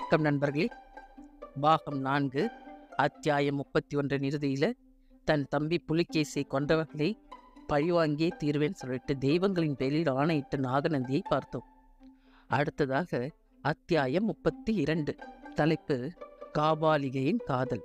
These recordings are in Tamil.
வணக்கம் நண்பர்களே பாகம் நான்கு அத்தியாயம் முப்பத்தி ஒன்றின் இறுதியில் தன் தம்பி புலிகேசியை கொன்றவர்களை பழிவாங்கியே தீர்வேன் சொல்லிட்டு தெய்வங்களின் பேரில் ஆணையிட்ட நாகநந்தியை பார்த்தோம் அடுத்ததாக அத்தியாயம் முப்பத்தி இரண்டு தலைப்பு காபாலிகையின் காதல்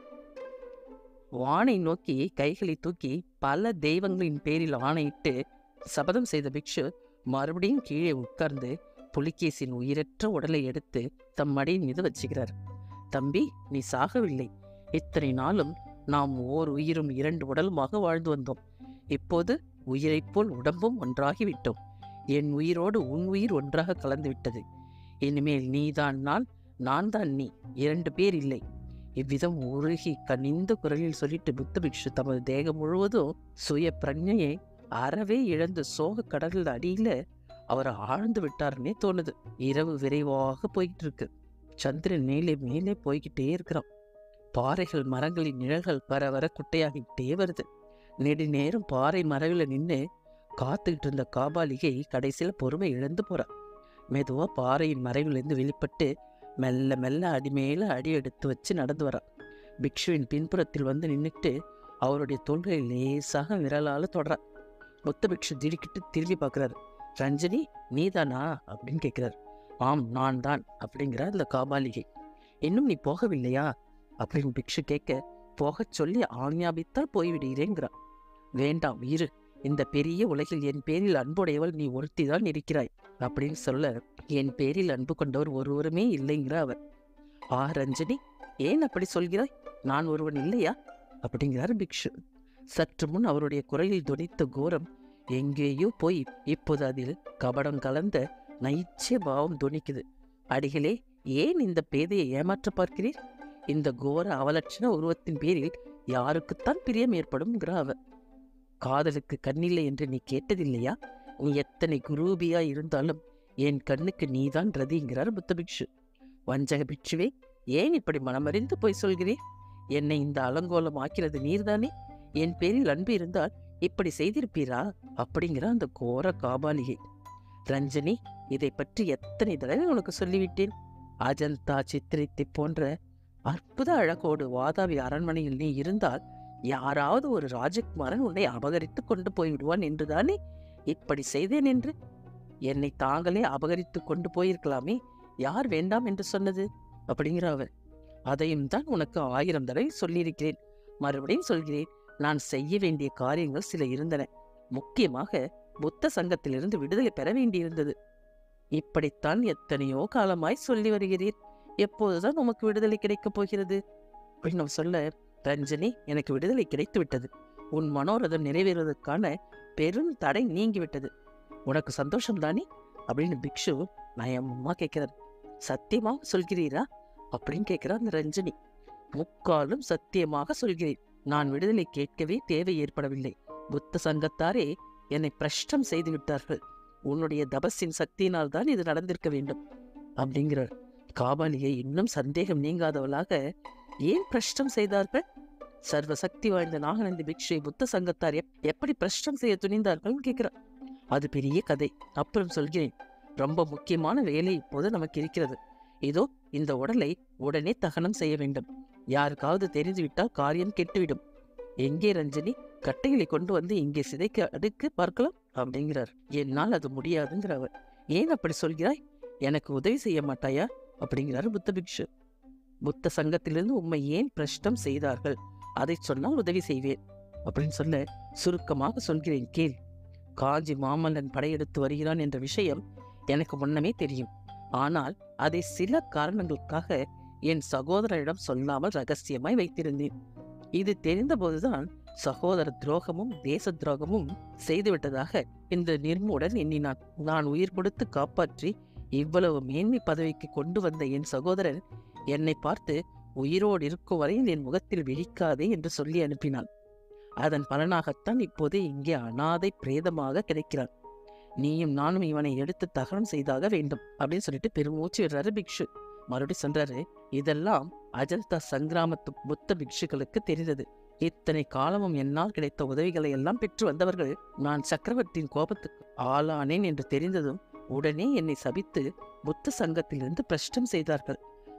வானை நோக்கி கைகளை தூக்கி பல தெய்வங்களின் பேரில் ஆணையிட்டு சபதம் செய்த பிக்ஷு மறுபடியும் கீழே உட்கார்ந்து புலிகேசின் உயிரற்ற உடலை எடுத்து தம் மடியின் மீது வச்சுக்கிறார் தம்பி நீ சாகவில்லை இத்தனை நாளும் நாம் ஓர் உயிரும் இரண்டு உடலுமாக வாழ்ந்து வந்தோம் இப்போது உயிரைப் போல் உடம்பும் ஒன்றாகிவிட்டோம் என் உயிரோடு உன் உயிர் ஒன்றாக கலந்து விட்டது இனிமேல் நீதான் நான் நான் தான் நீ இரண்டு பேர் இல்லை இவ்விதம் உருகி கனிந்த குரலில் சொல்லிட்டு புத்த பிக்ஷு தமது தேகம் முழுவதும் சுய பிரஜையை அறவே இழந்த சோக கடலில் அடியில அவர் ஆழ்ந்து விட்டாருன்னே தோணுது இரவு விரைவாக போய்கிட்டு இருக்கு சந்திரன் மேலே மேலே போய்கிட்டே இருக்கிறான் பாறைகள் மரங்களின் நிழல்கள் வர வர குட்டையாகிட்டே வருது நெடுநேரம் பாறை மரவில் நின்று காத்துக்கிட்டு இருந்த காபாலிகை கடைசியில் பொறுமை இழந்து போறா மெதுவா பாறையின் மறைவிலிருந்து வெளிப்பட்டு மெல்ல மெல்ல அடி மேல அடி எடுத்து வச்சு நடந்து வரா பிக்ஷுவின் பின்புறத்தில் வந்து நின்றுட்டு அவருடைய தோள்களை லேசாக விரலால தொடரா புத்த பிக்ஷு திடுக்கிட்டு திரும்பி பார்க்குறாரு ரஞ்சனி நீதானா அப்படின்னு கேட்குறாரு ஆம் நான் தான் அப்படிங்கிறார் இந்த காபாலிகை இன்னும் நீ போகவில்லையா அப்படின்னு பிக்ஷு கேட்க போகச் சொல்லி ஆஞ்ஞாபித்தால் போய்விடுகிறேங்கிறா வேண்டாம் இரு இந்த பெரிய உலகில் என் பேரில் அன்புடையவள் நீ ஒருத்திதான் இருக்கிறாய் அப்படின்னு சொல்ல என் பேரில் அன்பு கொண்டவர் ஒருவருமே இல்லைங்கிற அவர் ஆ ரஞ்சனி ஏன் அப்படி சொல்கிறாய் நான் ஒருவன் இல்லையா அப்படிங்கிறார் பிக்ஷு சற்று முன் அவருடைய குரலில் துணித்த கோரம் எங்கேயோ போய் இப்போது அதில் கபடம் கலந்த நைச்சிய பாவம் துணிக்குது அடிகளே ஏன் இந்த பேதையை ஏமாற்ற பார்க்கிறீர் இந்த கோர அவலட்சண உருவத்தின் பேரில் யாருக்குத்தான் பிரியம் ஏற்படும்ங்கிற அவர் காதலுக்கு கண்ணில்லை என்று நீ கேட்டதில்லையா நீ எத்தனை குரூபியா இருந்தாலும் என் கண்ணுக்கு நீதான் ரதிங்கிறார் புத்த பிக்ஷு வஞ்சக பிக்ஷுவே ஏன் இப்படி மனமறிந்து போய் சொல்கிறேன் என்னை இந்த அலங்கோலம் ஆக்கிறது நீர்தானே என் பேரில் அன்பு இருந்தால் இப்படி செய்திருப்பீரா அப்படிங்கிற அந்த கோர காபாலிகை ரஞ்சனி இதை பற்றி எத்தனை தடவை உனக்கு சொல்லிவிட்டேன் அஜந்தா சித்திரித்தை போன்ற அற்புத அழகோடு வாதாபி அரண்மனையில் நீ இருந்தால் யாராவது ஒரு ராஜகுமாரன் உன்னை அபகரித்து கொண்டு போய்விடுவான் என்றுதானே இப்படி செய்தேன் என்று என்னை தாங்களே அபகரித்து கொண்டு போயிருக்கலாமே யார் வேண்டாம் என்று சொன்னது அப்படிங்கிற அவர் அதையும் தான் உனக்கு ஆயிரம் தடவை சொல்லியிருக்கிறேன் மறுபடியும் சொல்கிறேன் நான் செய்ய வேண்டிய காரியங்கள் சில இருந்தன முக்கியமாக புத்த சங்கத்திலிருந்து விடுதலை பெற வேண்டியிருந்தது இப்படித்தான் எத்தனையோ காலமாய் சொல்லி வருகிறீர் எப்போதுதான் உமக்கு விடுதலை கிடைக்கப் போகிறது அப்படின்னு நம்ம சொல்ல ரஞ்சனி எனக்கு விடுதலை கிடைத்து விட்டது உன் மனோரதம் நிறைவேறுவதற்கான பெரும் தடை நீங்கிவிட்டது உனக்கு சந்தோஷம் தானே அப்படின்னு பிக்ஷு நயமா கேட்கிறார் சத்தியமாக சொல்கிறீரா அப்படின்னு கேட்கிறார் அந்த ரஞ்சனி முக்காலும் சத்தியமாக சொல்கிறேன் நான் விடுதலை கேட்கவே தேவை ஏற்படவில்லை புத்த சங்கத்தாரே என்னை பிரஷ்டம் செய்து விட்டார்கள் உன்னுடைய தபஸின் சக்தியினால் தான் இது நடந்திருக்க வேண்டும் அப்படிங்கிறார் காபாலியை இன்னும் சந்தேகம் நீங்காதவளாக ஏன் பிரஷ்டம் செய்தார்கள் சர்வ சக்தி வாய்ந்த நாகநந்தி பிக்ஷை புத்த சங்கத்தார் எப்- எப்படி பிரஷ்டம் செய்ய துணிந்தார்கள்னு கேட்கிறார் அது பெரிய கதை அப்புறம் சொல்கிறேன் ரொம்ப முக்கியமான வேலை இப்போது நமக்கு இருக்கிறது இதோ இந்த உடலை உடனே தகனம் செய்ய வேண்டும் யாருக்காவது தெரிந்துவிட்டால் காரியம் கெட்டுவிடும் எங்கே ரஞ்சனி கட்டைகளை கொண்டு வந்து இங்கே சிதைக்க அடுக்கு பார்க்கலாம் அப்படிங்கிறார் என்னால் அது முடியாதுங்கிற அவர் ஏன் அப்படி சொல்கிறாய் எனக்கு உதவி செய்ய மாட்டாயா அப்படிங்கிறார் புத்த பிக்ஷு புத்த சங்கத்திலிருந்து உம்மை ஏன் பிரஷ்டம் செய்தார்கள் அதை சொன்னால் உதவி செய்வேன் அப்படின்னு சொல்ல சுருக்கமாக சொல்கிறேன் கேள் காஞ்சி மாமல்லன் படையெடுத்து வருகிறான் என்ற விஷயம் எனக்கு முன்னமே தெரியும் ஆனால் அதை சில காரணங்களுக்காக என் சகோதரனிடம் சொல்லாமல் ரகசியமாய் வைத்திருந்தேன் இது தெரிந்தபோதுதான் சகோதர துரோகமும் தேச துரோகமும் செய்துவிட்டதாக இந்த நிர்மூடன் எண்ணினான் நான் உயிர் கொடுத்து காப்பாற்றி இவ்வளவு மேன்மை பதவிக்கு கொண்டு வந்த என் சகோதரன் என்னை பார்த்து உயிரோடு இருக்கும் வரையில் என் முகத்தில் விழிக்காதே என்று சொல்லி அனுப்பினான் அதன் பலனாகத்தான் இப்போது இங்கே அனாதை பிரேதமாக கிடைக்கிறான் நீயும் நானும் இவனை எடுத்து தகனம் செய்தாக வேண்டும் அப்படின்னு சொல்லிட்டு பெருமூச்சு விடுறாரு பிக்ஷு மறுபடியும் சொல்றாரு இதெல்லாம் அஜந்தா சங்கிராமத்து புத்த பிக்ஷுக்களுக்கு தெரிந்தது இத்தனை காலமும் என்னால் கிடைத்த உதவிகளை எல்லாம் பெற்று வந்தவர்கள் நான் சக்கரவர்த்தியின் கோபத்துக்கு ஆளானேன் என்று தெரிந்ததும் உடனே என்னை சபித்து புத்த சங்கத்திலிருந்து பிரஷ்டம் செய்தார்கள்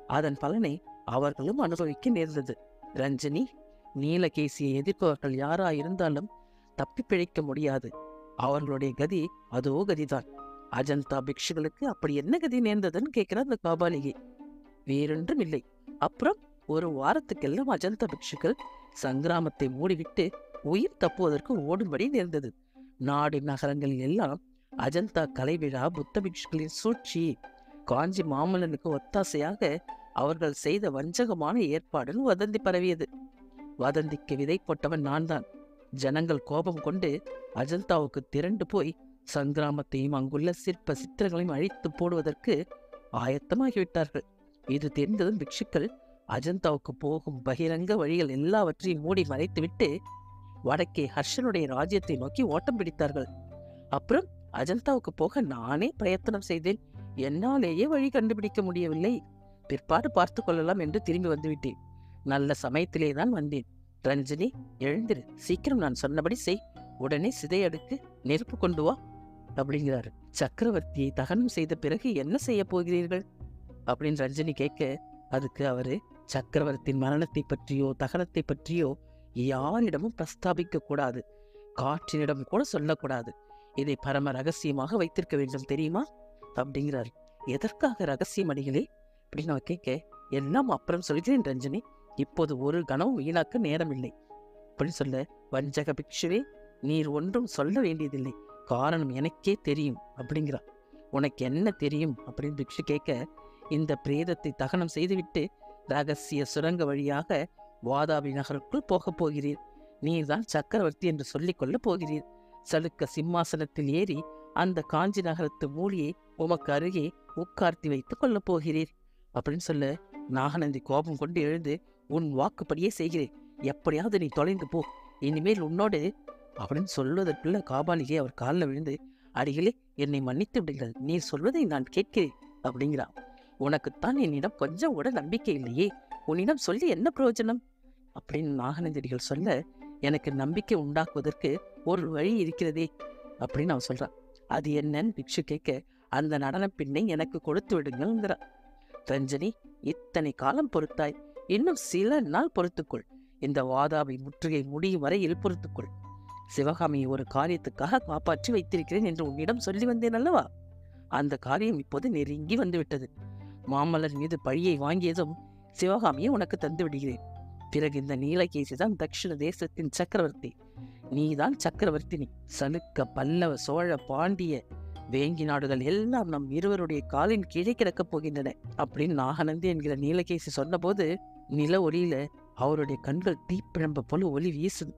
அதன் பலனை அவர்களும் அனுபவிக்க நேர்ந்தது ரஞ்சனி நீலகேசியை எதிர்ப்பவர்கள் யாரா இருந்தாலும் தப்பி பிழைக்க முடியாது அவர்களுடைய கதி அதோ கதிதான் அஜந்தா பிக்ஷுகளுக்கு அப்படி என்ன கதி நேர்ந்ததுன்னு கேட்கிற அந்த காபாலிகை வேறொன்றும் இல்லை அப்புறம் ஒரு வாரத்துக்கெல்லாம் அஜந்தா பிக்ஷுக்கள் சங்கிராமத்தை மூடிவிட்டு உயிர் தப்புவதற்கு ஓடும்படி நேர்ந்தது நாடு நகரங்களில் எல்லாம் அஜந்தா கலை விழா புத்த பிக்ஷுக்களின் சூழ்ச்சி காஞ்சி மாமல்லனுக்கு ஒத்தாசையாக அவர்கள் செய்த வஞ்சகமான ஏற்பாடுன்னு வதந்தி பரவியது வதந்திக்கு விதை போட்டவன் நான் தான் ஜனங்கள் கோபம் கொண்டு அஜந்தாவுக்கு திரண்டு போய் சங்கிராமத்தையும் அங்குள்ள சிற்ப சித்திரங்களையும் அழித்து போடுவதற்கு ஆயத்தமாகிவிட்டார்கள் இது தெரிந்ததும் பிக்ஷுக்கள் அஜந்தாவுக்கு போகும் பகிரங்க வழிகள் எல்லாவற்றையும் மூடி மறைத்துவிட்டு வடக்கே ஹர்ஷனுடைய ராஜ்யத்தை நோக்கி ஓட்டம் பிடித்தார்கள் அப்புறம் அஜந்தாவுக்கு போக நானே பிரயத்தனம் செய்தேன் என்னாலேயே வழி கண்டுபிடிக்க முடியவில்லை பிற்பாடு பார்த்து கொள்ளலாம் என்று திரும்பி வந்துவிட்டேன் நல்ல சமயத்திலே தான் வந்தேன் ரஞ்சினி எழுந்திரு சீக்கிரம் நான் சொன்னபடி செய் உடனே சிதையடுக்கு நெருப்பு கொண்டு வா அப்படிங்கிறாரு சக்கரவர்த்தியை தகனம் செய்த பிறகு என்ன செய்ய போகிறீர்கள் அப்படின்னு ரஞ்சனி கேட்க அதுக்கு அவரு சக்கரவர்த்தியின் மரணத்தை பற்றியோ தகனத்தை பற்றியோ யாரிடமும் பிரஸ்தாபிக்க கூடாது காற்றினிடம் கூட சொல்லக்கூடாது இதை பரம ரகசியமாக வைத்திருக்க வேண்டும் தெரியுமா அப்படிங்கிறாரு எதற்காக ரகசியம் அடிகளே அப்படின்னு அவ கேட்க எல்லாம் அப்புறம் சொல்கிறேன் ரஞ்சனி இப்போது ஒரு கணம் வீணாக்க நேரமில்லை அப்படின்னு சொல்ல வஞ்சக பிக்ஷுவே நீர் ஒன்றும் சொல்ல வேண்டியதில்லை காரணம் எனக்கே தெரியும் அப்படிங்கிறா உனக்கு என்ன தெரியும் அப்படின்னு பிக்ஷு கேட்க இந்த பிரேதத்தை தகனம் செய்துவிட்டு ரகசிய சுரங்க வழியாக வாதாபி நகருக்குள் போகப் போகிறீர் நீர்தான் சக்கரவர்த்தி என்று சொல்லிக் கொள்ளப் போகிறீர் சலுக்க சிம்மாசனத்தில் ஏறி அந்த காஞ்சி நகரத்து மூலியை உமக்கு அருகே உட்கார்த்தி வைத்துக் கொள்ளப் போகிறீர் அப்படின்னு சொல்ல நாகநந்தி கோபம் கொண்டு எழுந்து உன் வாக்குப்படியே செய்கிறேன் எப்படியாவது நீ தொலைந்து போ இனிமேல் உன்னோடு அப்படின்னு சொல்வதற்குள்ள காபாலிகை அவர் காலில் விழுந்து அடிகளே என்னை மன்னித்து விடுங்கள் நீ சொல்வதை நான் கேட்கிறேன் அப்படிங்கிறா உனக்குத்தான் என்னிடம் கொஞ்சம் கூட நம்பிக்கை இல்லையே உன்னிடம் சொல்லி என்ன பிரயோஜனம் அப்படின்னு நாகநந்திரிகள் சொல்ல எனக்கு நம்பிக்கை உண்டாக்குவதற்கு ஒரு வழி இருக்கிறதே அப்படின்னு அவன் சொல்றான் அது என்னன்னு பிக்ஷு கேட்க அந்த நடன பெண்ணை எனக்கு கொடுத்து விடுங்கள்ங்கிறா ரஞ்சனி இத்தனை காலம் பொறுத்தாய் இன்னும் சில நாள் பொறுத்துக்கொள் இந்த வாதாபி முற்றுகை முடியும் வரையில் பொறுத்துக்கொள் சிவகாமியை ஒரு காரியத்துக்காக காப்பாற்றி வைத்திருக்கிறேன் என்று உன்னிடம் சொல்லி வந்தேன் அல்லவா அந்த காரியம் இப்போது நெருங்கி வந்துவிட்டது மாமல்லர் மீது பழியை வாங்கியதும் சிவகாமியை உனக்கு தந்து விடுகிறேன் பிறகு இந்த நீலகேசி தான் தட்சிண தேசத்தின் சக்கரவர்த்தி நீதான் சக்கரவர்த்தினி சலுக்க பல்லவ சோழ பாண்டிய வேங்கி நாடுகள் எல்லாம் நம் இருவருடைய காலின் கீழே கிடக்கப் போகின்றன அப்படின்னு நாகநந்தி என்கிற நீலகேசி சொன்னபோது நில ஒளியில அவருடைய கண்கள் தீப்பிழம்ப போல ஒளி வீசுது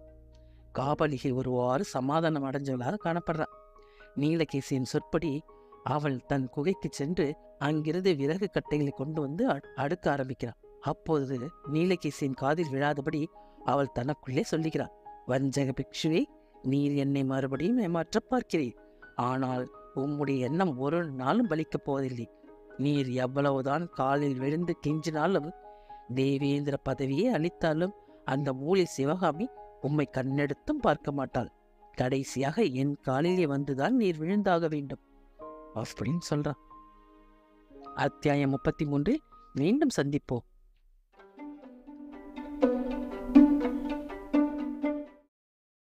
காபலிகை ஒருவாறு சமாதானம் அடைஞ்சவளாக காணப்படுறா நீலகேசியின் சொற்படி அவள் தன் குகைக்கு சென்று அங்கிருந்து விறகு கட்டைகளை கொண்டு வந்து அ- அடுக்க ஆரம்பிக்கிறாள் அப்போது நீலகேசியின் காதில் விழாதபடி அவள் தனக்குள்ளே சொல்லுகிறாள் வஞ்சக பிக்ஷுவே நீர் என்னை மறுபடியும் ஏமாற்ற பார்க்கிறீர் ஆனால் உம்முடைய எண்ணம் ஒரு நாளும் பலிக்கப் போவதில்லை நீர் எவ்வளவுதான் காலில் விழுந்து கெஞ்சினாலும் தேவேந்திர பதவியை அளித்தாலும் அந்த மூலை சிவகாமி உம்மை கண்ணெடுத்தும் பார்க்க மாட்டாள் கடைசியாக என் காலிலே வந்துதான் நீர் விழுந்தாக வேண்டும் அப்படின்னு சொல்றான் அத்தியாயம் முப்பத்தி மூன்றில் மீண்டும் சந்திப்போம்